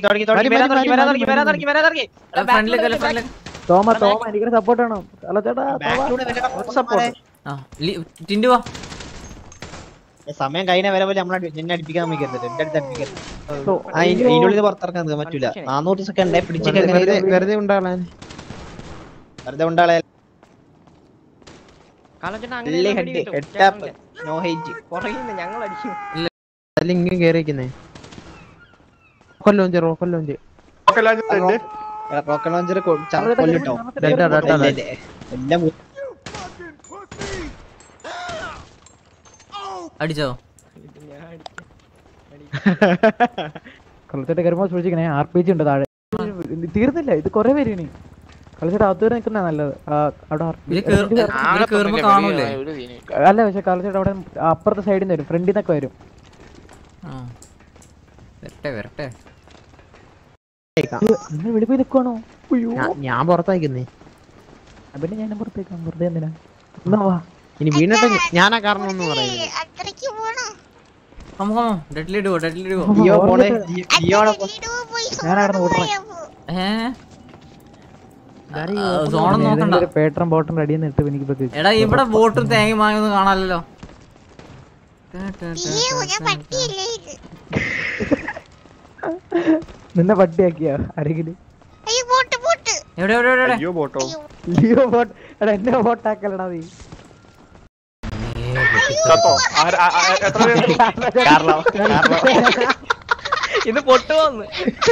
തുടങ്ങി തുടങ്ങി വരാൻ തുടങ്ങി വരാൻ തുടങ്ങി വരാൻ തുടങ്ങി വരാൻ തുടങ്ങി ഫ്രണ്ടിലേക്ക് ഫ്രണ്ടിലേക്ക് തോമ തോമ എനിക്കൊരു സപ്പോർട്ട് വേണം അല്ല ചേട്ടാ ബാക്കിലൂടെ വല്ല സപ്പോർട്ട് ആ ലി- ടിൻഡു വാ സമയം കഴിഞ്ഞ വരെ പോലെ നമ്മളെ നിന്നെ അടിപ്പിക്കാൻ നോക്കരുത് എന്റെ അടുത്ത് അടിപ്പിക്കരുത് തോ- ആ ഇതിനുള്ളിൽ പുറത്തിറക്കാൻ നിൽക്കാൻ പറ്റൂല നാനൂറ് സെക്കൻഡ് പിടിച്ചൊക്കെ വെറുതെ വെറുതെ ഉണ്ടാളാൻ വെറുതെ ഉണ്ടാളെ കാലച്ചേട്ടാ വലിയ അങ്ങനെ ഹെഡ് ഹെഡ് ആപ്പ് നോ ഹൈറ്റ് പുറകിന്ന് ഞങ്ങൾ അടിക്കും അല്ല ഇങ്ങനെ കേറിയിരിക്കുന്നേ കൊല്ലോഞ്ച് റോക്കൊല്ലോഞ്ച് റോക്കറ്റ് ലോഞ്ചർ കൊല്ലിട്ടോ ഡെൽറ്റ ഡെൽറ്റ ഇല്ല, ഇല്ല. എല്ലാം മു- അടിച്ചോ കളിച്ചിട്ട് കയറുമ്പോൾ സൂക്ഷിക്കണേ ആർ പി ജി ഉണ്ട് താഴെ ഇത് തീർന്നില്ല ഇത് കുറെ പേര് ഇനി കളിച്ചിട്ട് അകത്ത് വരെ നിൽക്കുന്ന നല്ലത് ആ, അവിടെ RPG ഇതിൽ കേർ- ഇതിൽ കേറുമ്പോ കാണൂലേ അല്ല പക്ഷെ കളിച്ചിട്ട് അവിടെ അപ്പുറത്തെ സൈഡിൽ നിന്ന് വരും ഫ്രണ്ടിൽ നിന്നൊക്കെ വരും ആ. വരട്ടെ വരട്ടെ നിങ്ങൾ വെളിപ്പോയി നിൽക്കുവാണോ അയ്യോ ഞാ- ഞാൻ പുറത്തായിക്കുന്നേ ആ, പിന്നെ ഞാൻ പുറത്തേക്കാം വെറുതെ എന്തിനാ എന്നാ വാ ഇനി വീണിട്ട് ഞാനാ കാരണം ഒന്നും പറയുന്നത് അത്രയ്ക്ക് പോണോ കമോ കമോ ഡെഡ്ലി ഇടുവോ ഡെഡ്ലി ഇടുവോ ജിയോ പോണേ ജി- ജിയോടെ പോ- പോയി ഞാൻ അവിടെ ഓടണം ഏ സോണം നോക്കണ്ട ഒരു പേട്ടറും ബോട്ടറും റെഡി നിട്ട് എനിക്ക് ഇപ്പൊ എടാ ഇവിടെ ബോട്ടും തേങ്ങയും വാങ്ങിയൊന്നും കാണാനല്ലോ അയ്യോ ഞാൻ പട്ടിയല്ലേ ഇത് നിന്നെ പട്ടിയാക്കിയാ ആരെങ്കിലും അയ്യോ പോട്ട് പോട്ട് എവിടെ എവിടെ എവിടെ, എവിടെ അയ്യോ ലിയോ ബോട്ട് എടാ എന്നെ ബോട്ടാക്കലടാ നീ കാർലോ കാർലോ ഇത് പൊട്ടുവന്ന്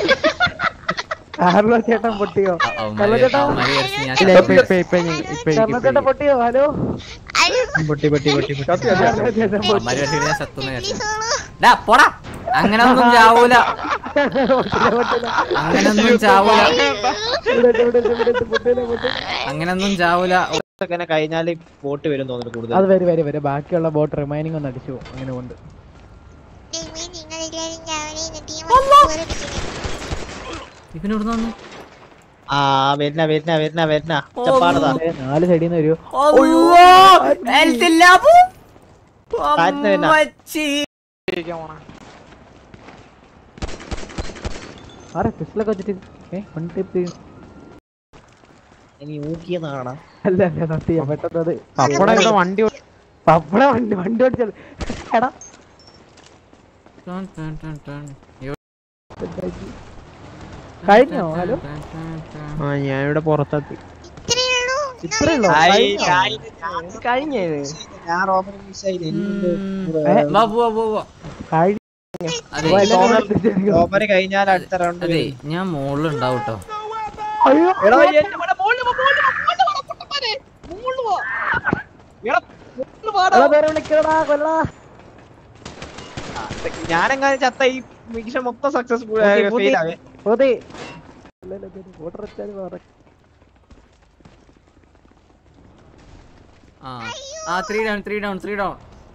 കാർലോ ചേട്ടൻ പൊട്ടിയോ അവന്മാര് അവന്മാര് വിചാരിച്ച് ഞാൻ ഇല്ല ഇപ്പൊ ഇപ്പൊ ഇപ്പൊ ഞാൻ- ഇപ്പൊ എനിക്ക് കാർലോ ചേട്ടൻ പൊട്ടിയോ ഹലോ അയ്യോ പൊട്ടി പൊട്ടി പൊട്ടി പൊട്ടി കാർലോ ചേട്ടൻ പൊട്ടി അവന്മാര് വിചാരിച്ച് ഞാൻ സത്തുന്ന വിചാരിച്ചു സോളോ ഡാ പോടാ അങ്ങനൊന്നും ചാവൂല പൊട്ടില്ല, പൊട്ടില്ല. അങ്ങനൊന്നും ചാവൂല ഇവിടെ, ഇവിടെ, ഇവിടെ, ഇവിടെ, പൊട്ടില്ല, പൊട്ടില്ല. അങ്ങനൊന്നും ചാവൂല സെക്കൻഡ് കഴിഞ്ഞാല് ബോട്ട് വരും തോന്നുന്നു കൂടുതൽ അത് വരും വരും വരും ബാക്കിയുള്ള ബോട്ട് റിമൈനിങ് ഒന്ന് അടിച്ചു പോകും. അങ്ങനെ കൊണ്ട് ദൈവമേ നിങ്ങളെല്ലാരും രാവിലെ എന്നിട്ട് ഈ മണിക്കൂർ ഇവന് ഇവിടുന്ന് വന്നു ആ വരുന്ന വരുന്ന വരുന്ന വരുന്ന ഒച്ചപ്പാടതാ ഏ, നാല് സൈഡിൽ നിന്ന് വരൂ ഹെൽത്ത് ഇല്ല അപ്പു. കാറ്റിന് വരുന്ന. അമ്മച്ചി. ആരെ പിസ്റ്റലൊക്കെ വെച്ചിട്ട് ഏ വൺ ടൈപ്പ് ഇനി ഊക്കിയെന്നാണ് അല്ല അല്ല സത്യം പെട്ടെന്ന് അത് പപ്പടം ഇവിടെ വണ്ടി ഓടി- പപ്പട വണ്ടി വണ്ടി ഓടിച്ചത് എടാ ടൺ ടൺ ടൺ ടൺ. കഴിഞ്ഞോ ഹലോ ആ ഞാൻ ഇവിടെ പുറത്തെത്തി ഇത്രയേ ഉള്ളൂ ഇത്രേ ഉള്ളോ കഴിഞ്ഞത് ഞാൻ റോബറി മിസ് ആയി ഏ? വാ പോവാ പോവാ കഴിഞ്ഞു അതെ റോബറി കഴിഞ്ഞാൽ അടുത്ത റൗണ്ട് അതെ ഞാൻ മുകളിൽ ഉണ്ടാവും കേട്ടോ അയ്യോ എടാ എന്റെ ഇവിടെ മോളില് പോ, മോളില് പോ, മോളില് വാടാ, പൊട്ടന്മാരെ. മോളില് വാ. എടാ, മോളില് വാടാ. എടാ, പേരെ വിളിക്കടാ കൊല്ലടാ ഞാനെങ്ങനെ ചത്ത ഈ മിഷൻ മൊത്തം സക്സസ്ഫുൾ പൂത്തി, പൂത്തി. ഫെയിൽ ആവേ പോതി ഇല്ല, ഇല്ല, ഇല്ല, ഓർഡർ വെച്ചാല് വേറെ. ആ ആ three down three down three down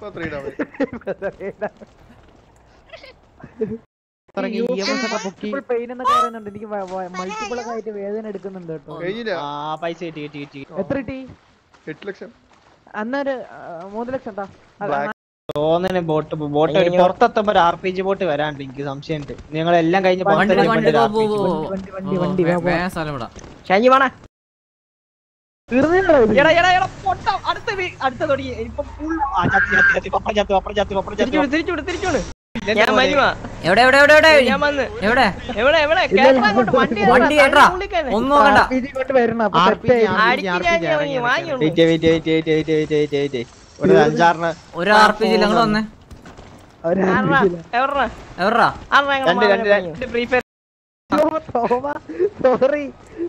ഇറങ്ങി EMS ഒക്കെ പൊക്കി Multiple pain എന്നൊക്കെ പറയുന്നുണ്ട് എനിക്ക് മൾട്ടിപ്പിൾ ഒക്കെ ആയിട്ട് വേദന എടുക്കുന്നുണ്ട് കേട്ടോ ആ പൈസ കിട്ടി കിട്ടി കിട്ടി എത്ര കിട്ടി എട്ട് ലക്ഷം അന്നൊരു ആ, മൂന്ന് ലക്ഷം ട്ടാ. അത് Black. തോന്നണ ബോട്ട് ബോട്ട് ഒരു പുറത്തെത്തുമ്പോ ഒരു ആർ പി ജി ബോട്ട് വരാണ്ട് എനിക്ക് സംശയമുണ്ട് നിങ്ങൾ എല്ലാം കഴിഞ്ഞ് വണ്ടി പുറത്തെത്തി വണ്ടി ഒരു പോ, RPG പോ, boat. പോ. വണ്ടി, വണ്ടി, വണ്ടി, വേ- വാ, വാ. വേഗം സ്ഥലം വിടാം ഷാജി വേണേ തീർന്നില്ലടാ ഇത്? എടാ എടാ എടാ പൊട്ട അടുത്ത വീ- അടുത്ത തൊടി ഇപ്പൊ full ആ, ചത്ത്, ചത്ത്, ചത്ത്, പപ്പടം ചത്ത്, പപ്പടം ചത്ത്, പപ്പടം ചത്ത്. തിരിച്ചുവിട് തിരിച്ചുവിട് തിരിച്ചുവിട് ഇതെന്താ ഞാൻ പോലെ? മനുവാ എവിടെ എവിടെ എവിടെ എവിടെ ഞാൻ വന്ന് എവിടെ എവിടെ എവിടെ ഇല്ല, കേരളം അങ്ങോട്ട് വണ്ടി വണ്ടി ഏതാ? ഏട്ടാ ഉള്ളിൽ കയറ്. ഒന്നും നോക്കണ്ട RPG കൊണ്ട് വരണം അപ്പൊ RPG, set ആയി. RPG, അടിച്ച് RPG, ഞാൻ ഇറങ്ങി, വാങ്ങിയുള്ളൂ. Wait, wait, wait, wait, wait, wait, wait, wait, wait. ഒരു അഞ്ചാറിന് ഒരു ആർ പി ജി അങ്ങോട്ട് വന്നേ അവര് ആരെടാ? RPG ലാ. എവിടെടാ? എവിടാ ആരെടാ ഞങ്ങളെ രണ്ട്, രണ്ട്, മാമനെ രണ്ട്. ഫ്രീ ഫയർ ഓ, തോമ, sorry.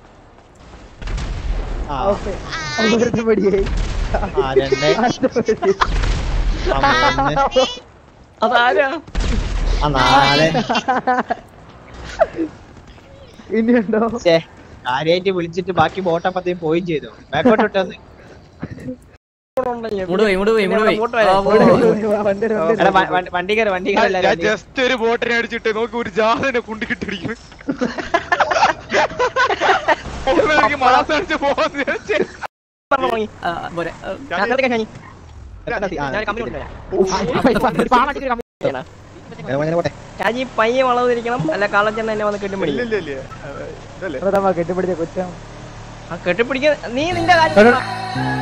ആ, ഓക്കേ. അവരുടെ പടിയായി. ആ, രണ്ട്, അടുത്ത പടി. ആ, മൂന്ന്, അതാരാ ആ, നാല്. ഇനിയുണ്ടോ ഛേ, കാര്യായിട്ട് വിളിച്ചിട്ട് ബാക്കി ബോട്ടപ്പത്തേയും പോയും ചെയ്തു ബാക്കോട്ട് ഇട്ടെന്ന് ഇങ്ങോട്ട് പോയി ഇങ്ങോട്ട് പോയി ഇങ്ങോട്ട് പോയി ഇങ്ങോട്ട് ആ, വരെ. പോ, പോ, പോ. വണ്ടി വരും, വണ്ടി എടാ വരും. വ- വണ്ടി- വണ്ടി കയറി വണ്ടി കയറി ഞാൻ എല്ലാവരും. ജസ്റ്റ് ഒരു ബോട്ടിനെ അടിച്ചിട്ട് നോക്ക് ഒരു ജാതിനെ കുണ്ടി കിട്ടിയിരിക്കുന്നു മാസം അടിച്ച് പോകാൻ വിചാരിച്ച്. പറഞ്ഞു തുടങ്ങി. ആ, പോരെ. ആ, ഞാൻ നിർത്തിക്കാം ഷാജി. എത്ര സി- ആ, ഞാൻ കമ്പനി കൊണ്ടുവരാം ഏ, മോനെ പോട്ടെ രാജി പയ്യെ വളർന്നിരിക്കണം അല്ല കള്ളച്ചെണ്ണ എന്നെ വന്ന് കെട്ടിപ്പിടിക്കും ഇല്ല ഇല്ല ഇല്ല ഇതല്ലേ ഇവിടെ കെട്ടിപ്പിടിച്ച കൊച്ചാ ആ കെട്ടിപ്പിടിക്കാൻ നീ നിന്റെ കാര്യം